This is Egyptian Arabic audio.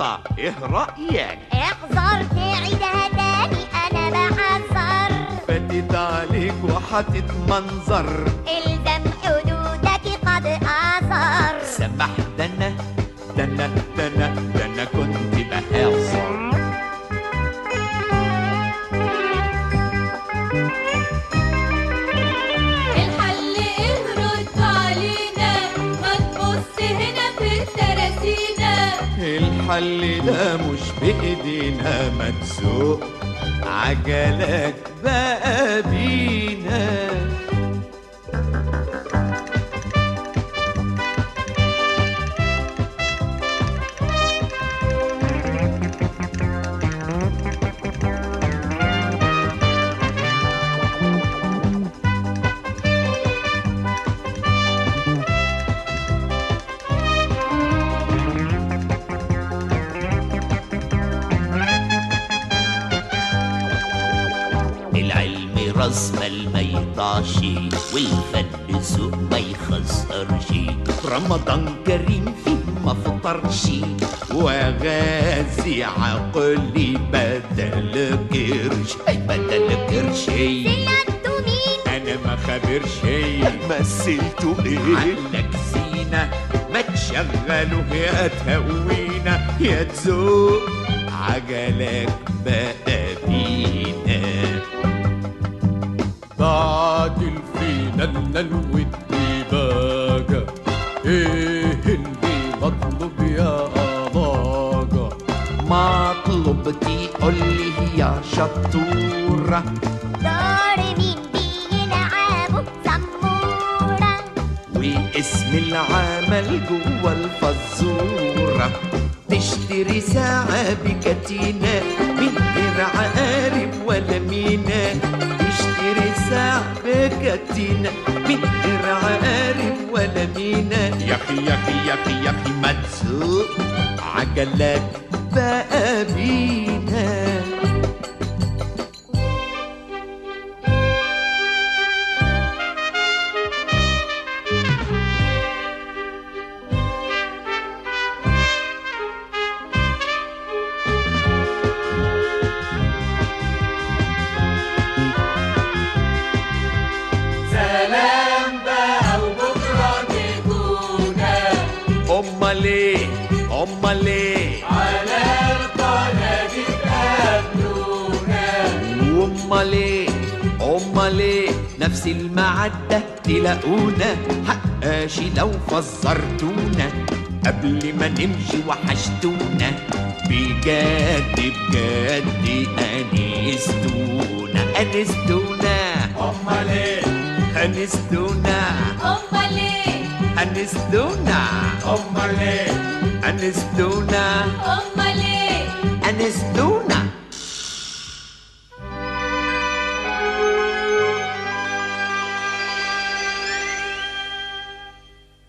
غلطة ايه رأيك احذر تعيدها تاني انا بحذر فاتت عليك وحتتمنظر الزم حدودك قد اثر سمح ده انا ده انا ده انا ده انا كنت بهزر الحل ايه رد علينا ما تبص هنا في التراسينا الحل ده مش بإيدينا ما تسوق عجلك بقى بينا العلم راس مال ما يضيعش والفن سوق ما يخسرش رمضان كريم فيه ما فطرش وغازي عقلي بدل قرش اي بدل قرشي سلكتوا مين انا ما خبرش مثلته ايه علك زينة ما تشغله يا تهوينا يا تزوق عجلك بقى بينا بعد فينا الودي باجا ايه اللي مطلوب يا أباجا مطلوب تقول لي يا شطورة دار مين بيلعبوا زمورة واسم العمل جوا الفزورة تشتري ساعة بكتينة من غير عقارب ولا مينا تشتري ساعة بكتينة من غير عقارب ولا مينا يا أخي يا أخي يا أخي يا أخي ما تسوق عجلك بقى بينا سلام بقى وبكرة تكونا أمال إيه أمال إيه على القناة تقابلونا امال ايه امال ايه نفس المعدة تلاقونا حقاشي لو فزرتونا قبل ما نمشي وحشتونا بجد بجد انستونا انستونا أمال إيه انستونا امال ايه انستونا أمال إيه انستونا امال ايه انستونا